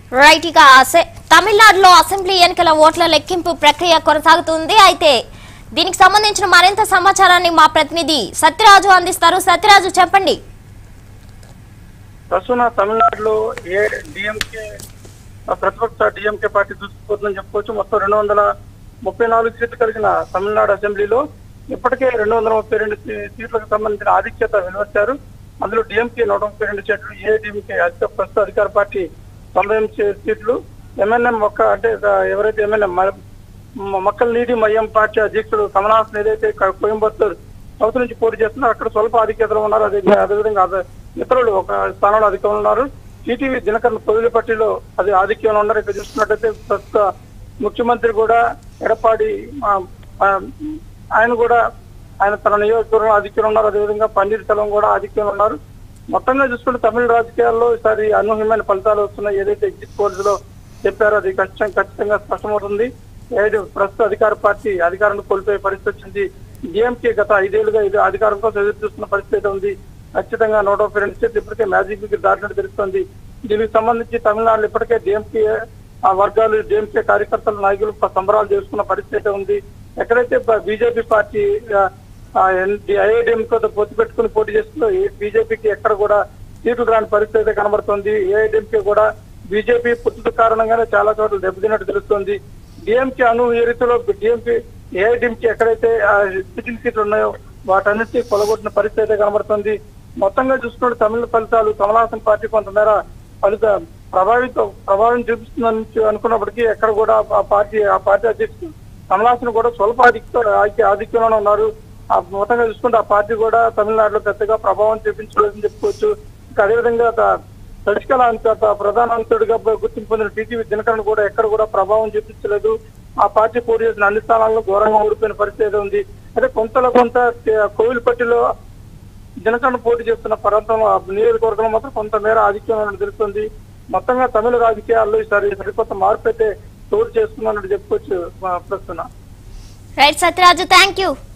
right ఇక అసె- తమిళనాడులో assembly ఎన్నికల ఓట్ల లెక్కింపు ప్రక్రియ కొనసాగుతుంది అయితే దీనికి సంబంధించిన మరింత సమాచారాన్ని మా ప్రతినిధి సత్యరాజు అందిస్తారు సత్యరాజు చెప్పండి ప్రస్తుతం తమిళనాడులో ఏ డిఎంకే ప్రతిపక్ష డిఎంకే పార్టీ దూసుకుపోతుందని చెప్పుకోవచ్చు మొత్తం రెండు వందల ముప్పై నాలుగు సీట్లు కలిగిన తమిళనాడు అసెంబ్లీలో ఇప్పటికే రెండు వందల ముప్పై రెండు సీ- సీట్లకు సంబంధించిన ఆధిక్యత వెలువచ్చారు అందులో డిఎంకే నూట ముప్పై రెండు సీట్లు ఏడీఎంకే అధిక ప్రస్తుత అధికార పార్టీ తొంభై ఎనిమిది సీ- సీట్లు ఎంఎన్ఎం ఒక్క అంటే ఆ, ఎవరైతే ఎమ్మెల్యే మక్కల్ నీటి మయ్యం పార్టీ అధ్యక్షుడు కమలహాసన్ ఏదైతే క- కోయంబత్తూర్ సౌత్ నుంచి పోటీ చేస్తున్నారు అక్కడ స్వల్ప ఆధిక్యతలో ఉన్నారు అదే అదేవిధంగా అదే ఇతరులు ఒక స్థానంలో అధికంలో ఉన్నారు టీటీవీ దినకరన్ పొదిలిపట్టిలో అది ఆధిక్యంలో ఉన్నారు ఇక్కడ చూసుకున్నట్టయితే ప్రస్తుత ముఖ్యమంత్రి కూడా ఎడపాడి ఆ, ఆ, ఆయన కూడా ఆయన తన నియోజకవర్గం ఆధిక్యంలో ఉన్నారు అదేవిధంగా పన్నీర్ సెల్వం కూడా ఆధిక్యంలో ఉన్నారు మొత్తంగా చూసుకుంటే తమిళ రాజకీయాల్లో ఈసారి అనూహ్యమైన ఫలితాలు వస్తున్నాయి ఏదైతే ఎగ్జిట్ పోల్స్ లో చెప్పారో అది ఖచ్చితంగా ఖచ్చితంగా స్పష్టమవుతుంది ఏడు ప్రస్తుత అధికార పార్టీ అధికారాన్ని కోల్పోయే పరిస్థితి వచ్చింది డిఎంకే గత ఐదేళ్లుగా ఇది అధికారం కోసం ఎదురు చూస్తున్న పరిస్థితి ఉంది ఖచ్చితంగా నూట ముప్పై రెండు సీట్లు ఇప్పటికే మ్యాజిక్ కి దాటినట్టు తెలుస్తోంది దీనికి సంబంధించి తమిళనాడులో ఇప్పటికే డిఎంకే ఆ వర్గాలు డిఎంకే కార్యకర్తలు నాయకులు ప- సంబరాలు చేసుకున్న పరిస్థితి ఉంది ఎక్కడైతే బీజేపీ పార్టీ ఐఐడిఎంతో పొత్తు పెట్టుకుని పోటీ చేస్తుందో బీజేపీకి ఎక్కడ కూడా సీట్లు రాని పరిస్థితి అయితే కనబడుతోంది ఏఐడిఎంకే కూడా బీజేపీ పొత్తు కారణంగానే చాలా చోట్ల దెబ్బతిన్నట్టు తెలుస్తోంది డిఎంకే అను ఏ రీతిలో డిఎంపీ ఏఐడిఎంకే ఎక్కడైతే ఆ, సిట్టింగ్ సీట్లు ఉన్నాయో వాటన్నిటి కొలగొట్టిన పరిస్థితి అయితే కనబడుతుంది మొత్తంగా చూసుకుంటే తమిళ ఫలితాలు కమలహాసన్ పార్టీ కొంతమేర ఫలిత ప్రభావిత ప్రభావం చూపిస్తుందని చూ- అనుకున్నప్పటికీ ఎక్కడ కూడా ఆ పార్టీ ఆ పార్టీ అధ్యక్షుడు కమలహాసన్ కూడా స్వల్ప ఆధిక్య ఆధిక్య- ఆధిక్యంలోనే ఉన్నారు ఆ మొత్తంగా చూసుకుంటే ఆ పార్టీ కూడా తమిళనాడులో పెద్దగా ప్రభావం చూపించలేదని చెప్పుకోవచ్చు ఇంకా అదేవిధంగా త- శశికళ అంత ప్రధాన అంశుడిగా గుర్తింపు పొందిన టీటీవీ దినకరన్ కూడా ఎక్కడ కూడా ప్రభావం చూపించలేదు ఆ పార్టీ పోటీ చేసిన అన్ని స్థానాల్లో దూరంగా ఓడిపోయిన పరిస్థితి ఉంది అయితే కొంతలో కొంత తే- కోవిలపట్టిలో దినకరన్ పోటీ చేస్తున్న ప్రాంతం ఆ నియోజకవర్గంలో మాత్రం కొంతమేర ఆధిక్యం ఉన్నట్టు తెలుస్తుంది మొత్తంగా తమిళ రాజకీయాల్లో ఈసారి సరికొత్త మార్పు అయితే చోటు చేసుకున్నట్టు చెప్పుకోవచ్చు ఆ, ప్రస్తుతం రైట్ సత్యరాజు థ్యాంక్ యూ